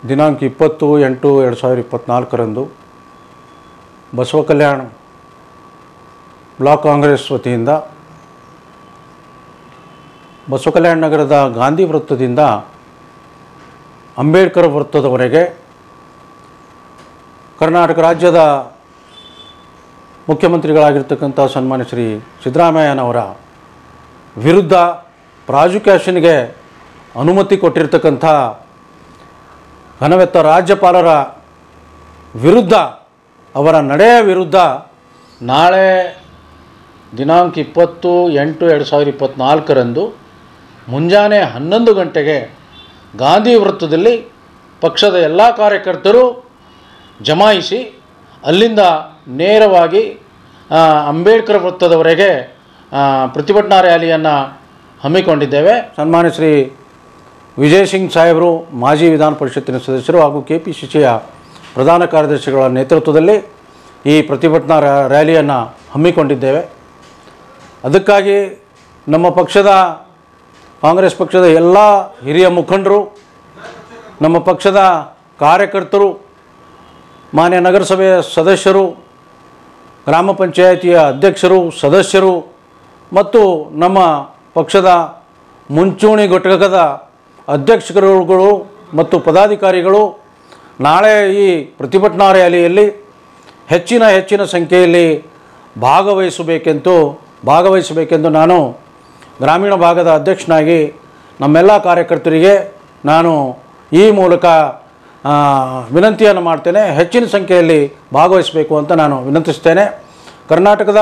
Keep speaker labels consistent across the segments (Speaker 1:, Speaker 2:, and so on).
Speaker 1: ದಿನಾಂಕ ಇಪ್ಪತ್ತು ಎಂಟು ಎರಡು ಸಾವಿರದ ಇಪ್ಪತ್ತ್ನಾಲ್ಕರಂದು ಬಸವ ಕಲ್ಯಾಣ ಬ್ಲಾಕ್ ಕಾಂಗ್ರೆಸ್ ವತಿಯಿಂದ ಬಸವ ಕಲ್ಯಾಣ ನಗರದ ಗಾಂಧಿ ವೃತ್ತದಿಂದ ಅಂಬೇಡ್ಕರ್ ವೃತ್ತದವರೆಗೆ ಕರ್ನಾಟಕ ರಾಜ್ಯದ ಮುಖ್ಯಮಂತ್ರಿಗಳಾಗಿರ್ತಕ್ಕಂಥ ಸನ್ಮಾನ್ಯ ಶ್ರೀ ಸಿದ್ದರಾಮಯ್ಯನವರ ವಿರುದ್ಧ ಪ್ರಾಜುಕ್ಯಾಷನ್ಗೆ ಅನುಮತಿ ಕೊಟ್ಟಿರ್ತಕ್ಕಂಥ ಘನವೆತ್ತ ರಾಜ್ಯಪಾಲರ ವಿರುದ್ಧ ಅವರ ನಡೆಯ ವಿರುದ್ಧ ನಾಳೆ ದಿನಾಂಕ ಇಪ್ಪತ್ತು ಎಂಟು ಎರಡು ಸಾವಿರದ ಇಪ್ಪತ್ತ್ನಾಲ್ಕರಂದು ಮುಂಜಾನೆ ಹನ್ನೊಂದು ಗಂಟೆಗೆ ಗಾಂಧಿ ವೃತ್ತದಲ್ಲಿ ಪಕ್ಷದ ಎಲ್ಲ ಕಾರ್ಯಕರ್ತರು ಜಮಾಯಿಸಿ ಅಲ್ಲಿಂದ ನೇರವಾಗಿ ಆ, ಅಂಬೇಡ್ಕರ್ ವೃತ್ತದವರೆಗೆ ಆ, ಪ್ರತಿಭಟನಾ ರ್ಯಾಲಿಯನ್ನು ಹಮ್ಮಿಕೊಂಡಿದ್ದೇವೆ ಸನ್ಮಾನ್ಯ ಶ್ರೀ ವಿಜಯ್ ಸಿಂಗ್ ಸಾಹೇಬರು ಮಾಜಿ ವಿಧಾನ ಪರಿಷತ್ತಿನ ಸದಸ್ಯರು ಹಾಗೂ ಕೆ ಪಿ ಸಿ ಸಿಯ ಪ್ರಧಾನ ಕಾರ್ಯದರ್ಶಿಗಳ ನೇತೃತ್ವದಲ್ಲಿ ಈ ಪ್ರತಿಭಟನಾ ರ್ಯಾ- ರ್ಯಾಲಿಯನ್ನು ಹಮ್ಮಿಕೊಂಡಿದ್ದೇವೆ ಅದಕ್ಕಾಗಿ ನಮ್ಮ ಪಕ್ಷದ ಕಾಂಗ್ರೆಸ್ ಪಕ್ಷದ ಎಲ್ಲ ಹಿರಿಯ ಮುಖಂಡರು ನಮ್ಮ ಪಕ್ಷದ ಕಾರ್ಯಕರ್ತರು ಮಾನ್ಯ ನಗರಸಭೆಯ ಸದಸ್ಯರು ಗ್ರಾಮ ಪಂಚಾಯಿತಿಯ ಅಧ್ಯಕ್ಷರು ಸದಸ್ಯರು ಮತ್ತು ನಮ್ಮ ಪಕ್ಷದ ಮುಂಚೂಣಿ ಘಟಕದ ಅಧ್ಯಕ್ಷರುಗಳು ಮತ್ತು ಪದಾಧಿಕಾರಿಗಳು ನಾಳೆ ಈ ಪ್ರತಿಭಟನಾ ರ್ಯಾಲಿಯಲ್ಲಿ ಹೆಚ್ಚಿನ ಹೆಚ್ಚಿನ ಸಂಖ್ಯೆಯಲ್ಲಿ ಭಾಗವಹಿಸಬೇಕೆಂದು ಭಾಗವಹಿಸಬೇಕೆಂದು ನಾನು ಗ್ರಾಮೀಣ ಭಾಗದ ಅಧ್ಯಕ್ಷನಾಗಿ ನಮ್ಮೆಲ್ಲ ಕಾರ್ಯಕರ್ತರಿಗೆ ನಾನು ಈ ಮೂಲಕ ಆ, ವಿನಂತಿಯನ್ನು ಮಾಡ್ತೇನೆ ಹೆಚ್ಚಿನ ಸಂಖ್ಯೆಯಲ್ಲಿ ಭಾಗವಹಿಸಬೇಕು ಅಂತ ನಾನು ವಿನಂತಿಸ್ತೇನೆ ಕರ್ನಾಟಕದ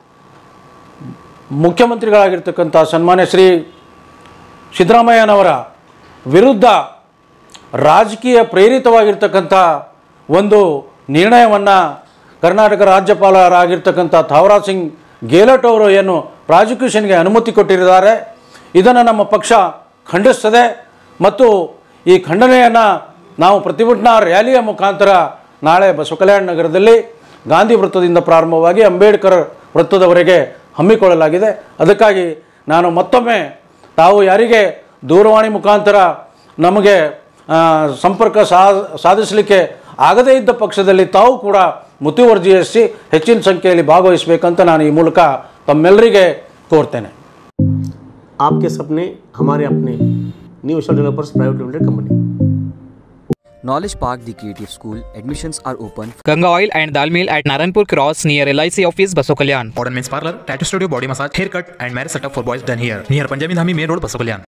Speaker 1: ಮುಖ್ಯಮಂತ್ರಿಗಳಾಗಿರ್ತಕ್ಕಂಥ ಸನ್ಮಾನ್ಯ ಶ್ರೀ ಸಿದ್ದರಾಮಯ್ಯನವರ ವಿರುದ್ಧ ರಾಜಕೀಯ ಪ್ರೇರಿತವಾಗಿರ್ತಕ್ಕಂಥ ಒಂದು ನಿರ್ಣಯವನ್ನು ಕರ್ನಾಟಕ ರಾಜ್ಯಪಾಲರಾಗಿರ್ತಕ್ಕಂಥ ಥಾವರಾಜ್ ಸಿಂಗ್ ಗೆಹ್ಲೋಟ್ ಅವರು ಏನು ಪ್ರಾಸಿಕ್ಯೂಷನ್ಗೆ ಅನುಮತಿ ಕೊಟ್ಟಿದ್ದಾರೆ ಇದನ್ನು ನಮ್ಮ ಪಕ್ಷ ಖಂಡಿಸ್ತದೆ ಮತ್ತು ಈ ಖಂಡನೆಯನ್ನು ನಾವು ಪ್ರತಿಭಟನಾ ರ್ಯಾಲಿಯ ಮುಖಾಂತರ ನಾಳೆ ಬಸವಕಲ್ಯಾಣ ನಗರದಲ್ಲಿ ಗಾಂಧಿ ವೃತ್ತದಿಂದ ಪ್ರಾರಂಭವಾಗಿ ಅಂಬೇಡ್ಕರ್ ವೃತ್ತದವರೆಗೆ ಹಮ್ಮಿಕೊಳ್ಳಲಾಗಿದೆ ಅದಕ್ಕಾಗಿ ನಾನು ಮತ್ತೊಮ್ಮೆ ತಾವು ಯಾರಿಗೆ ದೂರವಾಣಿ ಮುಖಾಂತರ ನಮಗೆ ಆ, ಸಂಪರ್ಕ ಸಾ ಸಾಧಿಸಲಿಕ್ಕೆ ಆಗದೇ ಇದ್ದ ಪಕ್ಷದಲ್ಲಿ ತಾವು ಕೂಡ ಮುತುವರ್ಜಿಯಿಸಿ ಹೆಚ್ಚಿನ ಸಂಖ್ಯೆಯಲ್ಲಿ ಭಾಗವಹಿಸಬೇಕಂತ ನಾನು ಈ ಮೂಲಕ ತಮ್ಮೆಲ್ಲರಿಗೆ ಕೋರ್ತೇನೆ
Speaker 2: आपके सपने हमारे अपने new star developers private limited company
Speaker 3: Knowledge Park, the creative school, admissions are open
Speaker 4: Ganga Oil and Dal Mill at Naranpur Cross near LIC office, Basokalyan.
Speaker 5: Modern men's parlor, tattoo studio, body massage, haircut, and marriage setup for boys done here. Near Panjabi Dhami Main Road, Basakalyan.